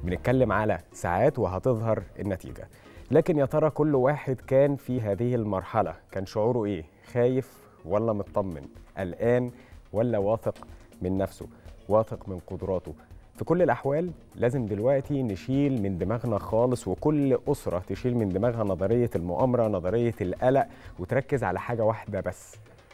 بنتكلم على ساعات وهتظهر النتيجة لكن يا ترى كل واحد كان في هذه المرحلة كان شعوره إيه؟ خايف ولا مطمن؟ قلقان ولا واثق من نفسه؟ واثق من قدراته؟ في كل الأحوال لازم دلوقتي نشيل من دماغنا خالص وكل أسرة تشيل من دماغها نظرية المؤامرة نظرية القلق وتركز على حاجة واحدة بس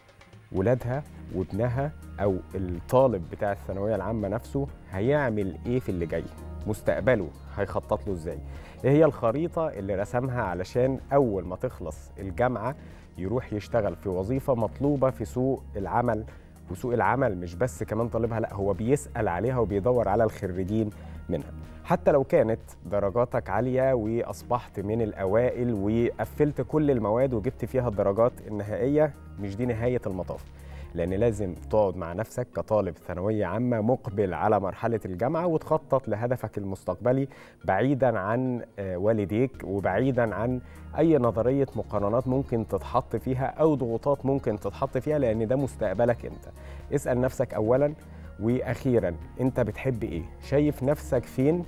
ولادها وابنها او الطالب بتاع الثانويه العامه نفسه هيعمل ايه في اللي جاي مستقبله هيخطط له ازاي ايه هي الخريطه اللي رسمها علشان اول ما تخلص الجامعه يروح يشتغل في وظيفه مطلوبه في سوق العمل وسوق العمل مش بس كمان طالبها لا هو بيسال عليها وبيدور على الخريجين منها حتى لو كانت درجاتك عالية وأصبحت من الأوائل وقفلت كل المواد وجبت فيها الدرجات النهائية مش دي نهاية المطاف لأن لازم تقعد مع نفسك كطالب ثانوية عامة مقبل على مرحلة الجامعة وتخطط لهدفك المستقبلي بعيدا عن والديك وبعيدا عن أي نظرية مقارنات ممكن تتحط فيها أو ضغوطات ممكن تتحط فيها لأن ده مستقبلك أنت اسأل نفسك أولا واخيرا انت بتحب ايه شايف نفسك فين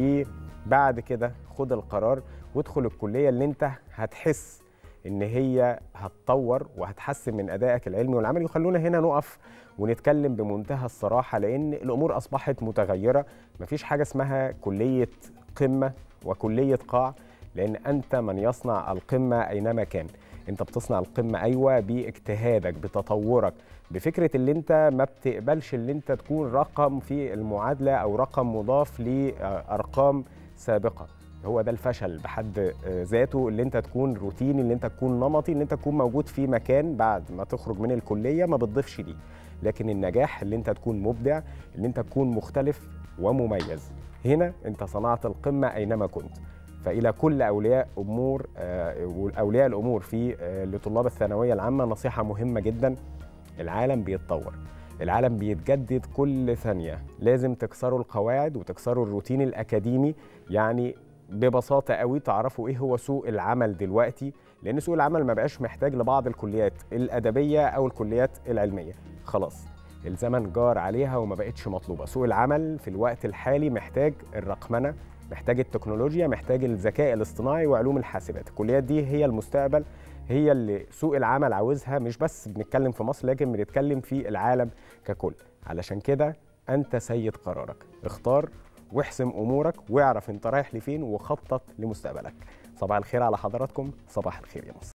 وبعد كده خد القرار وادخل الكليه اللي انت هتحس ان هي هتطور وهتحسن من ادائك العلمي والعملي وخلونا هنا نقف ونتكلم بمنتهى الصراحه لان الامور اصبحت متغيره مفيش حاجه اسمها كليه قمه وكليه قاع لان انت من يصنع القمه اينما كان انت بتصنع القمه ايوه باجتهادك بتطورك بفكره اللي انت ما بتقبلش اللي انت تكون رقم في المعادله او رقم مضاف لارقام سابقه هو ده الفشل بحد ذاته اللي انت تكون روتيني اللي انت تكون نمطي اللي انت تكون موجود في مكان بعد ما تخرج من الكليه ما بتضيفش ليه لكن النجاح اللي انت تكون مبدع اللي انت تكون مختلف ومميز هنا انت صنعت القمه اينما كنت فإلى كل أولياء أمور أولياء الأمور في لطلاب الثانوية العامة نصيحة مهمة جدا العالم بيتطور العالم بيتجدد كل ثانية لازم تكسروا القواعد وتكسروا الروتين الأكاديمي يعني ببساطة قوي تعرفوا إيه هو سوق العمل دلوقتي لأن سوق العمل ما بقاش محتاج لبعض الكليات الأدبية أو الكليات العلمية خلاص الزمن جار عليها وما بقتش مطلوبة سوق العمل في الوقت الحالي محتاج الرقمنة محتاج التكنولوجيا محتاج الذكاء الاصطناعي وعلوم الحاسبات الكليات دي هي المستقبل هي اللي سوق العمل عاوزها مش بس بنتكلم في مصر لكن بنتكلم في العالم ككل علشان كده انت سيد قرارك اختار واحسم امورك واعرف انت رايح لفين وخطط لمستقبلك صباح الخير على حضراتكم صباح الخير يا مصر